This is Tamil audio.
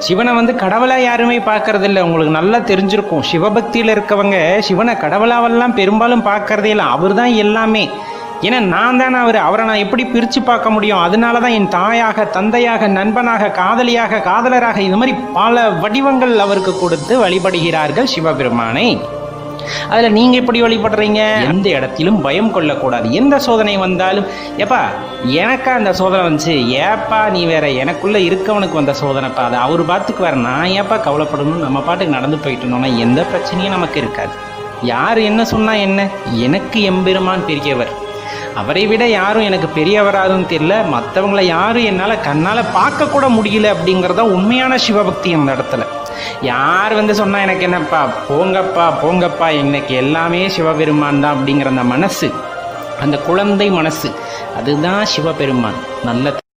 சிவனை வந்து கடவுளா யாருமே பார்க்கறது இல்ல உங்களுக்கு நல்லா தெரிஞ்சிருக்கும் சிவபக்தியில இருக்கவங்க சிவனை கடவுளாவெல்லாம் பெரும்பாலும் பார்க்கறதே இல்லை அவர் தான் எல்லாமே ஏன்னா நான் தானே அவர் அவரை நான் எப்படி பிரித்து பார்க்க முடியும் அதனால தான் என் தாயாக தந்தையாக நண்பனாக காதலியாக காதலராக இது மாதிரி பல வடிவங்கள் அவருக்கு கொடுத்து வழிபடுகிறார்கள் சிவபெருமானை அதில் நீங்கள் எப்படி வழிபடுறீங்க எந்த இடத்திலும் பயம் கொள்ளக்கூடாது எந்த சோதனை வந்தாலும் ஏப்பா எனக்கா அந்த சோதனை வந்துச்சு ஏப்பா நீ வேற எனக்குள்ள இருக்கவனுக்கு வந்த சோதனைப்பா அதை அவர் பார்த்துக்குவார் நான் ஏப்பா கவலைப்படணும் நம்ம பாட்டுக்கு நடந்து போயிட்டு இருந்தோம்னா எந்த பிரச்சனையும் நமக்கு இருக்காது யார் என்ன சொன்னா என்ன எனக்கு எம்பெருமான் பெரியவர் அவரை விட யாரும் எனக்கு பெரியவராதும் தெரியல மற்றவங்கள யாரும் என்னால் கண்ணால் பார்க்க கூட முடியல அப்படிங்கிறதா உண்மையான சிவபக்தி அந்த இடத்துல யார் வந்து சொன்னா எனக்கு என்னப்பா போங்கப்பா போங்கப்பா இன்னைக்கு எல்லாமே சிவபெருமான் தான் அப்படிங்கிற அந்த மனசு அந்த குழந்தை மனசு அதுதான் சிவபெருமான் நல்ல